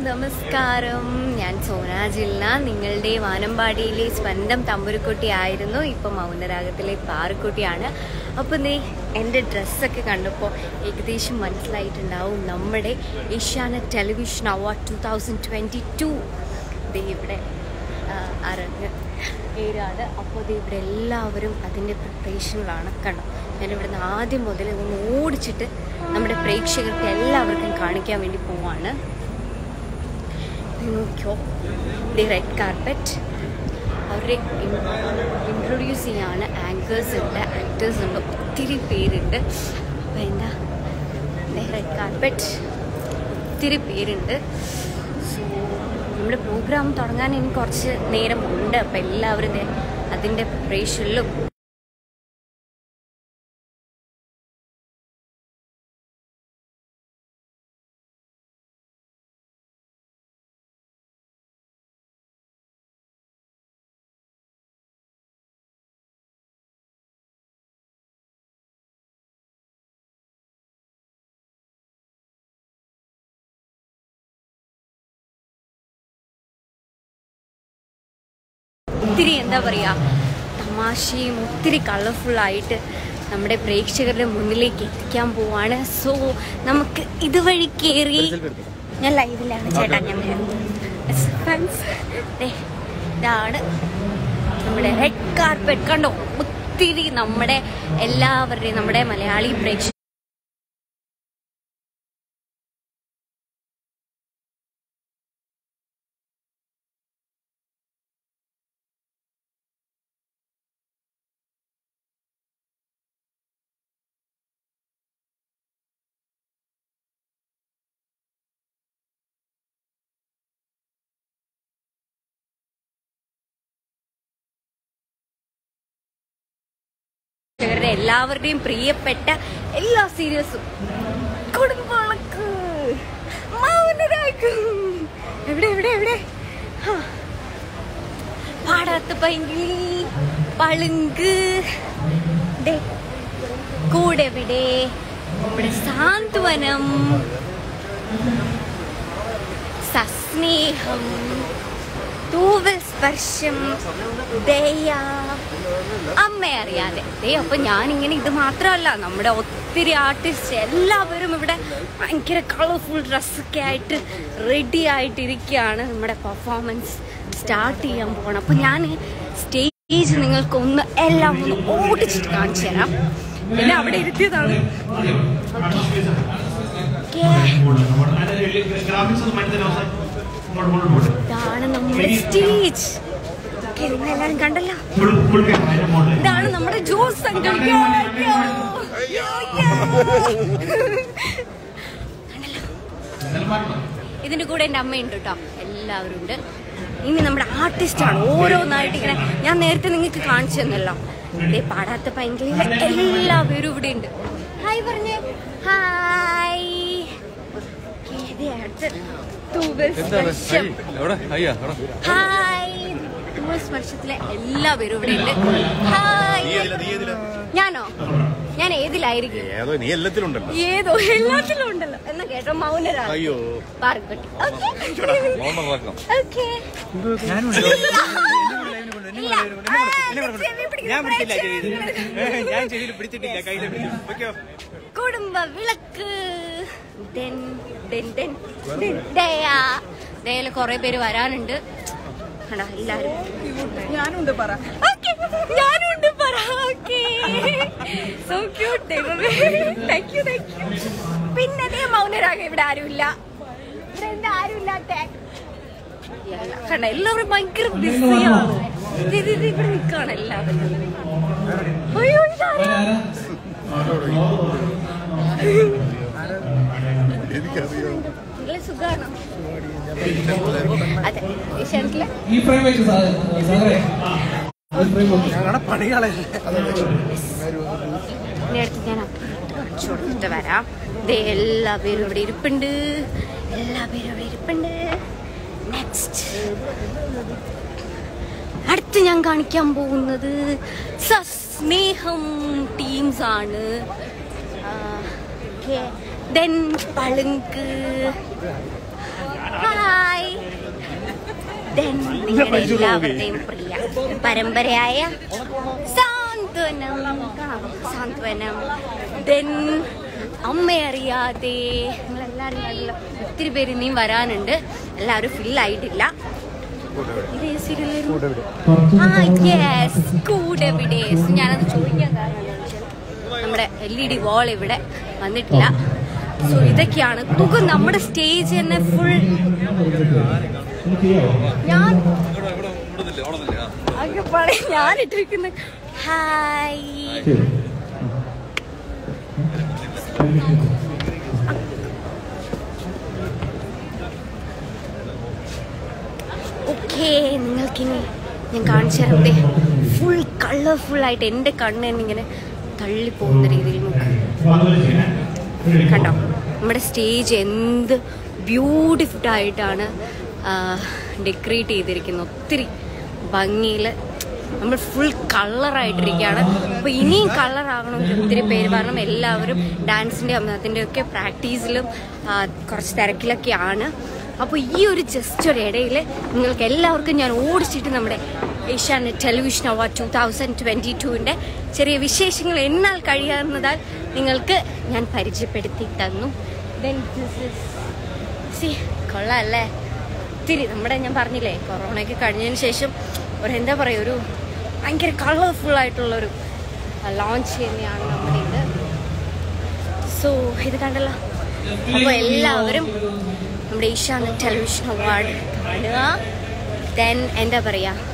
നമസ്കാരം ഞാൻ സോന ജില്ല നിങ്ങളുടെ വാനമ്പാടിയിലെ സ്വന്തം തമ്പുരുക്കുട്ടി ആയിരുന്നു ഇപ്പം മൗനരാഗത്തിലെ പാറുക്കുട്ടിയാണ് അപ്പം നീ എൻ്റെ ഡ്രസ്സൊക്കെ കണ്ടപ്പോൾ ഏകദേശം മനസ്സിലായിട്ടുണ്ടാവും നമ്മുടെ Asianet television award two thousand twenty two ദേ ഇവിടെ ആ, അരങ്ങ് ഏരാണ് അപ്പോൾ ദേ ഇവിടെ എല്ലാവരും അതിൻ്റെ പ്രിപ്പറേഷനിലാണ് കണ്ടോ ഞാനിവിടുന്ന് ആദ്യം മുതൽ ഒന്ന് ഓടിച്ചിട്ട് നമ്മുടെ പ്രേക്ഷകർക്ക് എല്ലാവർക്കും കാണിക്കാൻ വേണ്ടി പോവാണ് ഇത് നോക്കിയോ ദി റെഡ് കാർപ്പറ്റ് അവരെ ഇൻട്രൊഡ്യൂസ് ചെയ്യാണ് ആങ്കേഴ്സ് ഉണ്ട് ആക്ടേഴ്സ് ഉണ്ട് ഒത്തിരി പേരുണ്ട് അപ്പോൾ എന്താ ദി റെഡ് കാർപ്പറ്റ് ഒത്തിരി പേരുണ്ട് സോ നമ്മുടെ പ്രോഗ്രാം തുടങ്ങാൻ ഇനി കുറച്ച് നേരം ഉണ്ട് അപ്പം എല്ലാവരും ദേ അതിൻ്റെ പ്രിപ്പറേഷനിലും ഒത്തിരി എന്താ പറയുക തമാശയും ഒത്തിരി കളർഫുള്ളായിട്ട് നമ്മുടെ പ്രേക്ഷകരുടെ മുന്നിലേക്ക് എത്തിക്കാൻ പോവാണ് സോ നമുക്ക് ഇതുവഴി കയറി ഞാൻ ലൈവിലാണ് ചേട്ടാ ഞാൻ വരാം. Friends, ദേ, ഇതാണ് നമ്മുടെ റെഡ് കാർപ്പറ്റ് കണ്ടോ ഒത്തിരി നമ്മുടെ എല്ലാവരുടെയും നമ്മുടെ മലയാളി പ്രേക്ഷക പ്രേക്ഷകരുടെ എല്ലാവരുടെയും പ്രിയപ്പെട്ട എല്ലാ സീരിയസും കുടുംബളക്ക് മൗനരാക്കും എവിടെ എവിടെ എവിടെ ഹാ. പാടാത്ത പൈങ്കിളി പളുങ്ക് ദേ, കൂടെ എവിടെ നമ്മുടെ സാന്ത്വനം സസ്നേഹം തൂവൽ സ്പർശം ദയ അമ്മ അറിയാതെ ദേ അപ്പൊ ഞാനിങ്ങനെ ഇത് മാത്രമല്ല നമ്മുടെ ഒത്തിരി ആർട്ടിസ്റ്റ് എല്ലാവരും ഇവിടെ ഭയങ്കര കളർഫുൾ ഡ്രസ്സൊക്കെ ആയിട്ട് റെഡി ആയിട്ട് ഇരിക്കുകയാണ് നമ്മുടെ പെർഫോമൻസ് സ്റ്റാർട്ട് ചെയ്യാൻ പോകണം അപ്പൊ ഞാൻ സ്റ്റേജ് നിങ്ങൾക്ക് ഒന്ന് എല്ലാം ഒന്ന് ഓടിച്ചിട്ട് കാണിച്ചു തരാം പിന്നെ അവിടെ ഇരുത്തിയതാണ് ഇതാണ് നമ്മുടെ സ്റ്റേജ് നിങ്ങളെല്ലാരും കണ്ടല്ലോ ഇതാണ് നമ്മുടെ ജോസ് അങ്കിൾ യോ, യോ, യോ, യോ. കണ്ടല്ലോ? ഇതിന്റെ കൂടെ എന്റെ അമ്മയുണ്ട് കേട്ടോ എല്ലാവരും ഉണ്ട് ഇനി നമ്മുടെ ആർട്ടിസ്റ്റ് ആണ് ഓരോന്നായിട്ട് ഇങ്ങനെ ഞാൻ നേരത്തെ നിങ്ങൾക്ക് കാണിച്ചു തന്നല്ലോ ദേ പാടാത്ത പൈങ്കിളിയിലെ എല്ലാവരും ഇവിടെ ഉണ്ട് ഹായ് പറഞ്ഞേ ഹായ് ഓക്കേ, ദേ അടുത്ത് തൂവൽ സ്പർശം എവിടെ അയ്യാ എവിടെ ഹായ് തൂവൽ സ്പർശത്തിലെ എല്ലാവരും ഇവിടെ ഉണ്ട് ഹായ് ഞാനോ ഞാൻ ഏതിലായിരിക്കും ഏതോ നീ എല്ലാത്തിലുണ്ടല്ലോ ഏതോ എല്ലാത്തിലും ഉണ്ടല്ലോ എന്നാ കേട്ടോ മൗനരാണ് അയ്യോ പാർക്കുട്ടി മോഹൻ റക്കം ഓക്കെ ഞാൻ പിടിച്ചില്ല ചെവിയിൽ ഞാൻ ചെവിയിൽ പിടിച്ചിട്ടില്ല കയ്യിൽ പിടിച്ചു കുടുംബ വിളക്ക് ഡെൻ, ഡെൻ, ഡെൻ, ഡെൻ, ദയ ദയയില് കുറെ പേര് വരാനുണ്ട് കണ്ടോ എല്ലാരും ഞാനുണ്ട് പറ Okay, ഞാനുണ്ട് പറ okay so cute thank you thank you പിന്നെ ദേ മൗനരാഗം ഇവിടെ ആരുമില്ല ഇവിടെ എന്താ ആരുമില്ലാത്ത കണ്ട എല്ലാവരും ഭയങ്കര ബിസിയാണ് ഇവിടെ നിൽക്കാണ് എല്ലാവരും അയ്യോ ഇതാരാ എനിക്കറിയാം നിങ്ങളെ സുഖാണോ അതെ ഏഷ്യാനെറ്റിലെ ഈ ഫ്രെയിം വെച്ച് സാറേ ഞങ്ങളുടെ പണികളെ ഇനി അടുത്ത് ഞാൻ അപ്പുറത്ത് കാണിച്ചു കൊടുത്തിട്ട് വരാം ദേ എല്ലാ പേരും ഇവിടെ ഇരിപ്പുണ്ട് എല്ലാ പേരും ഇവിടെ ഇരിപ്പുണ്ട് നെക്സ്റ്റ് അടുത്ത് ഞാൻ കാണിക്കാൻ പോകുന്നത് സസ്നേഹം ടീംസ് ആണ് ദെൻ പളുങ്ക് ഹായ് ദെൻ നിങ്ങളുടെ എല്ലാവരുടെയും പ്രിയ പരമ്പരയായ സാന്ത്വനം കാണാം. സാന്ത്വനം ദെൻ അമ്മയറിയാതെ നിങ്ങളെല്ലാവരും കണ്ടില്ല ഒത്തിരി പേര് ഇനിയും വരാനുണ്ട് എല്ലാവരും ഫില്ലായിട്ടില്ല ഇത് ഏത് serial ആയിരുന്നു? ആ യെസ് കൂടെവിടെ ഞാനത് ചോദിക്കാൻ കാരണം എന്താണെന്ന് വെച്ചാൽ നമ്മുടെ എൽ ഇ ഡി വാൾ ഇവിടെ വന്നിട്ടില്ല സോ ഇതൊക്കെയാണ് തുക നമ്മുടെ സ്റ്റേജ് തന്നെ ഫുൾ ഞാൻ അങ്ങ് പറയും ഞാൻ ഇട്ടിരിക്കുന്ന ഹായ് ഓക്കേ നിങ്ങൾക്കിനി ഞാൻ കാണിച്ചു തരട്ടെ ഫുൾ കളർഫുൾ ആയിട്ട് എൻ്റെ കണ്ണ് തന്നെ ഇങ്ങനെ തള്ളിപ്പോകുന്ന രീതിയിൽ നോക്ക് കണ്ടോ നമ്മുടെ സ്റ്റേജ് എന്ത് ബ്യൂട്ടിഫുൾ ആയിട്ടാണ് ഡെക്കറേറ്റ് ചെയ്തിരിക്കുന്നത് ഒത്തിരി ഭംഗിയിൽ നമ്മൾ ഫുൾ കളറായിട്ടിരിക്കുകയാണ് അപ്പോൾ ഇനിയും കളറാകണമെങ്കിൽ ഒത്തിരി പേര് കാരണം എല്ലാവരും ഡാൻസിൻ്റെയും അതിൻ്റെ ഒക്കെ പ്രാക്ടീസിലും ആ, കുറച്ച് തിരക്കിലൊക്കെയാണ് അപ്പോൾ ഈ ഒരു ജസ്റ്റ് ഒരു ഇടയിൽ നിങ്ങൾക്ക് എല്ലാവർക്കും ഞാൻ ഓടിച്ചിട്ട് നമ്മുടെ Asianet television award two thousand twenty ടുവിൻ്റെ ചെറിയ വിശേഷങ്ങൾ എന്നാൽ കഴിയാവുന്നതാൽ നിങ്ങൾക്ക് ഞാൻ പരിചയപ്പെടുത്തി തന്നു ദെൻ ദിസ് ഇസ് സി കൊള്ളാല്ലേ ഒത്തിരി നമ്മുടെ ഞാൻ പറഞ്ഞില്ലേ കൊറോണയൊക്കെ കഴിഞ്ഞതിന് ശേഷം ഒരു എന്താ പറയുക ഒരു ഭയങ്കര കളർഫുൾ ആയിട്ടുള്ളൊരു ലോഞ്ച് തന്നെയാണ് നമ്മുടെ ഇത് സോ ഇത് കണ്ടല്ലോ അപ്പോൾ എല്ലാവരും നമ്മുടെ ഈശാന ടെലിവിഷൻ അവാർഡ് കാണുക ദെൻ എന്താ പറയുക